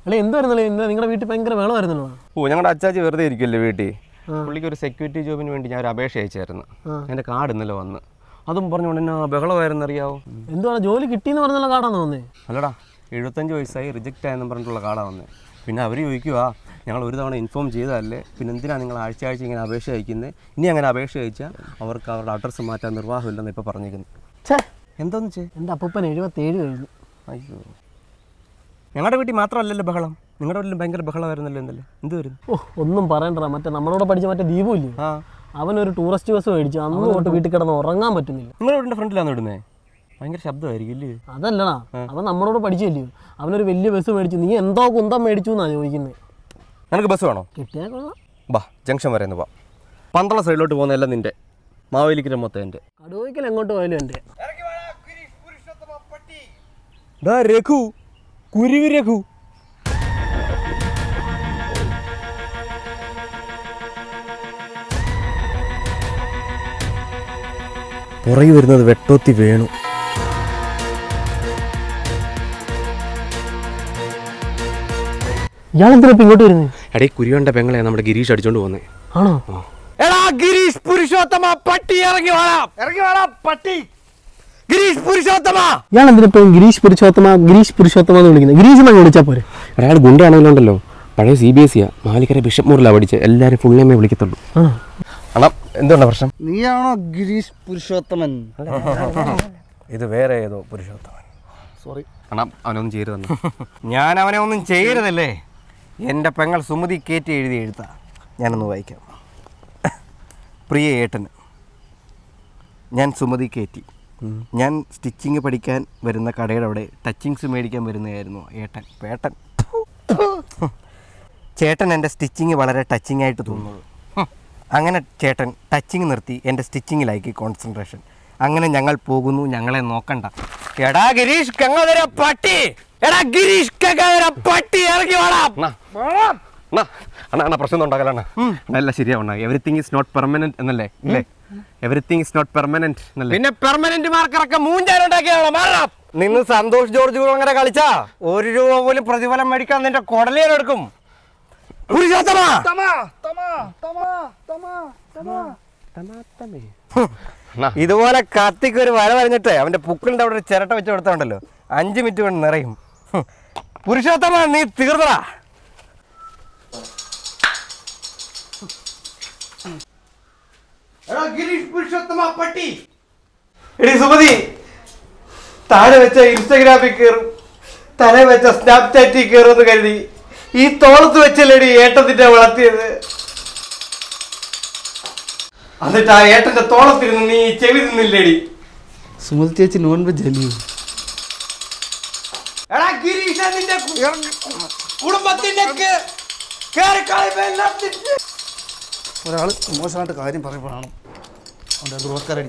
അല്ലെ എന്തായിരുന്നല്ലേ എന്താ നിങ്ങളുടെ വീട്ടിൽ ഭയങ്കര വേളമായിരുന്നല്ലോ ഓ ഞങ്ങളുടെ അച്ചാച്ചി വെറുതെ ഇരിക്കുമല്ലേ വീട്ടിൽ ആ. പുള്ളിക്ക് ഒരു സെക്യൂരിറ്റി ജോബിന് വേണ്ടി ഞാൻ ഒരു അപേക്ഷ അയച്ചായിരുന്നു ആ. എൻ്റെ കാർഡ് ഇന്നലെ വന്ന് അതും പറഞ്ഞുകൊണ്ട് എന്നാ ബഹളമായിരുന്നു അറിയാവോ എന്തുവാണ് ജോലി കിട്ടിയെന്ന് പറഞ്ഞുള്ള കാർഡാന്ന് തോന്നേ അല്ലടാ എഴുപത്തഞ്ച് വയസ്സായി റിജക്റ്റ് ആയെന്ന് പറഞ്ഞിട്ടുള്ള കാർഡാണ് വന്നത് പിന്നെ അവർ ചോദിക്കുക ഞങ്ങൾ ഒരു തവണ ഇൻഫോം ചെയ്തതല്ലേ പിന്നെ എന്തിനാണ് നിങ്ങൾ ആഴ്ച ആഴ്ച ഇങ്ങനെ അപേക്ഷ അയക്കുന്നത് ഇനി അങ്ങനെ അപേക്ഷ അയച്ചാൽ അവർക്ക് അവരുടെ അഡ്രസ്സ് മാറ്റാൻ നിർവാഹമില്ലെന്ന് ഇപ്പോൾ പറഞ്ഞിരിക്കുന്നു ഛേ എന്തോന്ന് ചേ എൻ്റെ അപ്പൂപ്പൻ എഴുപത്തേഴ് കഴിഞ്ഞു അയ്യോ ഞങ്ങളുടെ വീട്ടിൽ മാത്രമല്ലല്ലോ ബഹളം നിങ്ങളുടെ വീട്ടിലും ഭയങ്കര ബഹളമായിരുന്നല്ലോ എന്നല്ലേ എന്ത് വരുന്നു ഓ ഒന്നും പറയണ്ട മറ്റേ നമ്മളോട് പഠിച്ച മറ്റേ ദീപു ഇല്ലേ ആ അവനൊരു ടൂറിസ്റ്റ് ബസ് മേടിച്ചു അന്ന് തൊട്ട് വീട്ടിൽ കിടന്ന് ഉറങ്ങാൻ പറ്റുന്നില്ല നിങ്ങളുടെ വീടിൻ്റെ ഫ്രണ്ടിലാണ് ഇടുന്നത് ഭയങ്കര ശബ്ദമായിരിക്കും ഇല്ലേ അതല്ലടാ അവൻ നമ്മളോട് പഠിച്ചില്ലയോ അവനൊരു വലിയ ബസ് മേടിച്ചു നീ എന്തോ കുന്തം മേടിച്ചു എന്നാ ചോദിക്കുന്നത് നിനക്ക് ബസ് വേണോ കിട്ടിയാ കൊള്ളാം ബാ ജംഗ്ഷൻ വരെ ഒന്ന് വാ പന്തള സൈഡിലോട്ട് പോകുന്നതെല്ലാം നിൻ്റെ മാവേലിക്കര മൊത്തം എൻ്റെ കടുവയ്ക്കൽ എങ്ങോട്ട് പോയാലും എൻ്റെ ഡാ രഘു കുരുവി രഘു പുറകെ വരുന്നത് വെട്ടോത്തി വേണു ഇയാളെന്തിനാ ഇപ്പം ഇങ്ങോട്ട് വരുന്നത് എടേ കുരുവണ്ട പെങ്ങളെ നമ്മുടെ ഗിരീഷ് അടിച്ചോണ്ട് പോന്നേ ആണോ എടാ ഗിരീഷ് പുരുഷോത്തമ പട്ടി ഇറങ്ങി വാടാ ഇറങ്ങി വാടാ പട്ടി ഗിരീഷ് പുരുഷോത്തമ ഇയാളെന്തിനാ ഇപ്പം ഗിരീഷ് പുരുഷോത്തമ ഗിരീഷ് പുരുഷോത്തമ എന്ന് വിളിക്കുന്നത് ഗിരീഷ് എന്നങ്ങ് വിളിച്ചാൽ പോരെ ഒരാൾ ഗുണ്ടാണെങ്കിലുണ്ടല്ലോ പഴയ സി ബി എസ് സിയാ മാലിക്കര ബിഷപ്പ് മൂറിലാണ് പഠിച്ചത് എല്ലാവരും ഫുൾ നെയിമേ വിളിക്കത്തുള്ളൂ ആണോ അണ്ണാ എന്തുകൊണ്ടാ പ്രശ്നം നീയാണോ ഗിരീഷ് പുരുഷോത്തമൻ ഇത് വേറെ ഏതോ പുരുഷോത്തമൻ സോറി അണ്ണാ അവനൊന്നും ചെയ്യരുതെന്ന് ഞാൻ അവനെ ഒന്നും ചെയ്യരുതല്ലേ എൻ്റെ പെങ്ങൾ സുമതി കയറ്റി എഴുതി എഴുത്താ ഞാനൊന്ന് വായിക്കാം പ്രിയ ഏട്ടന് ഞാൻ സുമതി കയറ്റി ഞാൻ സ്റ്റിച്ചിങ് പഠിക്കാൻ വരുന്ന കടയുടെ അവിടെ ടച്ചിങ്സ് മേടിക്കാൻ വരുന്നതായിരുന്നു ഏട്ടൻ പേട്ടൻ ചേട്ടൻ എൻ്റെ സ്റ്റിച്ചിങ് വളരെ ടച്ചിങ് ആയിട്ട് തോന്നുന്നത് ഹും. അങ്ങനെ ചേട്ടൻ ടച്ചിങ് നിർത്തി എൻ്റെ സ്റ്റിച്ചിങ്ങിലാക്കി കോൺസെൻട്രേഷൻ അങ്ങനെ ഞങ്ങൾ പോകുന്നു ഞങ്ങളെ നോക്കണ്ട എടാ ഗിരീഷ് ഗംഗാധര പട്ടി എടാ ഗിരീഷ് ഗംഗാധര പട്ടി ഇറങ്ങി വാടാ അണ്ണാ, അണ്ണാ അണ്ണാ പ്രശ്നം ഉണ്ടാക്കലാണ് അല്ല ശരിയാവണ്ണ എവറിത്തിങ് ഇസ് നോട്ട് പെർമനന്റ് എന്നല്ലേ ഇല്ലേ എവറിത്തിങ് ഇസ് നോട്ട് പെർമനന്റ് പിന്നെ പെർമനന്റ് മാർക്കറൊക്കെ മൂഞ്ചാനുണ്ടാക്കിയാണോ മാറാം നിന്ന് സന്തോഷ് ജോർജ് അങ്ങനെ കളിച്ചാ ഒരു രൂപ പോലും പ്രതിഫലം മേടിക്കാൻ നിന്റെ കൊടലിയെടുക്കും പുരുഷോത്തമാ ഇതുപോലെ കത്തിക്ക് ഒരു വര വരഞ്ഞിട്ട് അവന്റെ പുക്കിളിന്റെ അവിടെ ഒരു ചിരട്ട വെച്ച് കൊടുത്തോണ്ടല്ലോ അഞ്ച് മിനിറ്റ് കൊണ്ട് നിറയും ഹും. പുരുഷോത്തമ നീ തീർന്നടാ എടി സുമതി താഴെ വെച്ച ഇൻസ്റ്റഗ്രാമിൽ കയറും തല വെച്ച സ്നാപ്ചാറ്റിൽ കയറുമെന്ന് കരുതി ഈ തോളത്ത് വെച്ചല്ലേടി ഏട്ടത്തിന്റെ വളർത്തിയത് എന്നിട്ട് ആ ഏട്ടന്റെ തോളത്തിരുന്ന് നീ ചെവി നിന്നില്ലേടി സുമതി ചേച്ചി നോൺ വെജ് അല്ലേ എടാ ഗിരീഷ നിന്റെ കു- കുടുംബത്തിന്റെ കേ- കേറിക്കളയുമ്പോ എല്ലാം തിരിച്ച് ഒരാൾ മോശമായിട്ട് കാര്യം പറയുമ്പോഴാണ് അവൻ്റെ ബ്രോക്കറടി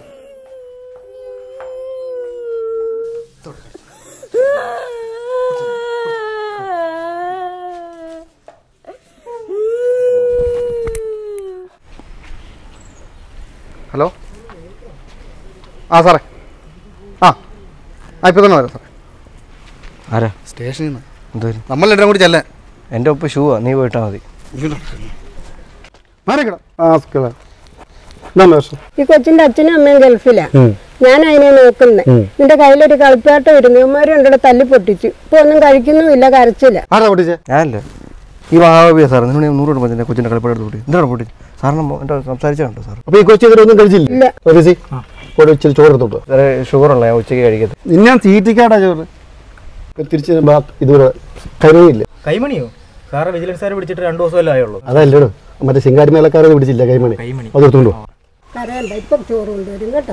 ഹലോ ആ സാറേ ആ ആ ഇപ്പം തന്നെ വരാം സാറേ ആരാ സ്റ്റേഷനിൽ നിന്ന് എന്തോരും നമ്മൾ രണ്ടും കൂടി ചെല്ലാൻ എൻ്റെ ഒപ്പ് ഷൂവാ നീ പോയിട്ടാ മതി മാറിക്കട ആ സ്കൂള എന്നാ വേഷം ഈ കൊച്ചിന്റെ അച്ഛനും അമ്മയും ഗൾഫിലാ ഞാൻ അതിനെ നോക്കുന്നേ നിന്റെ കയ്യിലൊരു കളിപ്പാട്ടം ഇരുന്നു ഇവന്മാരും രണ്ടോടെ തല്ലി പൊട്ടിച്ചു ഇപ്പൊ ഒന്നും കഴിക്കുന്നുമില്ല കരച്ചില്ല ആരാ പൊട്ടിച്ചേ ഞാനല്ലേ ഈ മഹാവിയ സാർ നിങ്ങൾ നൂറ് രൂപ എൻ്റെ കൊച്ചിൻ്റെ കളിപ്പാട് കൂട്ടി എന്താണ് പൊട്ടി സാറിന് എൻ്റെ സംസാരിച്ചുണ്ടോ സാർ അപ്പൊ ഈ കൊച്ചി ഇവരൊന്നും കഴിച്ചില്ല ഇല്ല. ഓഫീസി ഇവിടെ ഇച്ചിരി ചോറ് എടുത്തോട്ടോ സാറേ ഷുഗർ ഉള്ള ഞാൻ ഉച്ചയ്ക്ക് കഴിക്കത്തില്ല നിന്നെ ഞാൻ തീറ്റിക്കാടാ ചോറ് ഇപ്പൊ തിരിച്ച് വരുമ്പോ ആ ഇതുപോലെ കരുവില്ല കൈമണിയോ സാറ് വിജിലൻസ് പിടിച്ചിട്ട് രണ്ടു ദിവസമല്ലേ ആയുള്ളൂ അതല്ലേടോ മറ്റേ ശിങ്കാരി മേലക്കാരെ പിടിച്ചില്ല കൈമണി അത് എടുത്തോണ്ടോ കരയണ്ട ഇപ്പൊ ചോറ് കൊണ്ടുവരും കേട്ടോ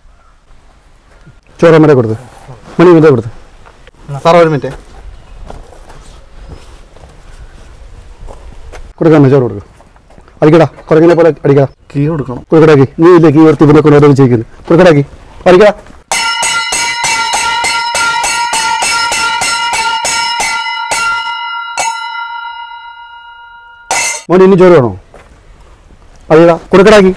ചോറ് അമ്മയുടെ കൊടുത്ത് മണി ഇതേ കൊടുത്ത് സാറ ഒരു മിനിറ്റ് കൊടുക്കാമോ ചോറ് കൊടുക്കും അടിക്കടാ കുറങ്ങനെ പോലെ അടിക്കടാ കീ കൊടുക്കണം കൊടുക്കടാക്കി നീ ഇല്ലേ കീ ഓർത്ത് ഇവിടെ കൊണ്ടുവരെ വെച്ചേക്കുന്നു കൊടുക്കടാക്കി അടിക്കടാ മോനെ ഇനി ചോറ് വേണോ അടിക്കടാ കൊടുക്കടാക്കി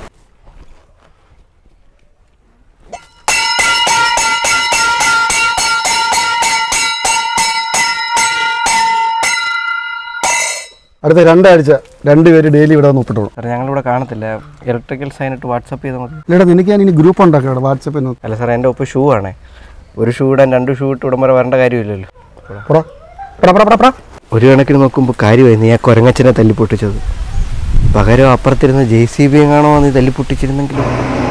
അടുത്ത രണ്ടാഴ്ച രണ്ടുപേര് ഡെയിലി ഇവിടെ വന്ന് ഒപ്പിട്ടോളൂ സാറേ ഞങ്ങളിവിടെ കാണത്തില്ല ഇലക്ട്രിക്കൽ സൈൻ ഇട്ട് വാട്സപ്പ് ചെയ്താൽ മതി ഇല്ലടാ നിനക്ക് ഞാൻ ഇനി ഗ്രൂപ്പ് ഉണ്ടാക്കാം വാട്സപ്പിൽ നിന്ന് അല്ല സാറേ എൻ്റെ ഒപ്പം ഷൂ ആണേ ഒരു ഷൂ ഇടാൻ രണ്ട് ഷൂ ഇട്ട് ഇടം വരെ വരേണ്ട കാര്യമില്ലല്ലോ പറ പറ പറ പറ പറ ഒരു കണക്കിന് നോക്കുമ്പോൾ കാര്യമായി നീ ആ കൊരങ്ങച്ചനെ തല്ലിപ്പൊട്ടിച്ചത് പകരം അപ്പുറത്തിരുന്ന് ജെ സി ബി എങ്ങാണോ നീ തല്ലിപ്പൊട്ടിച്ചിരുന്നെങ്കിൽ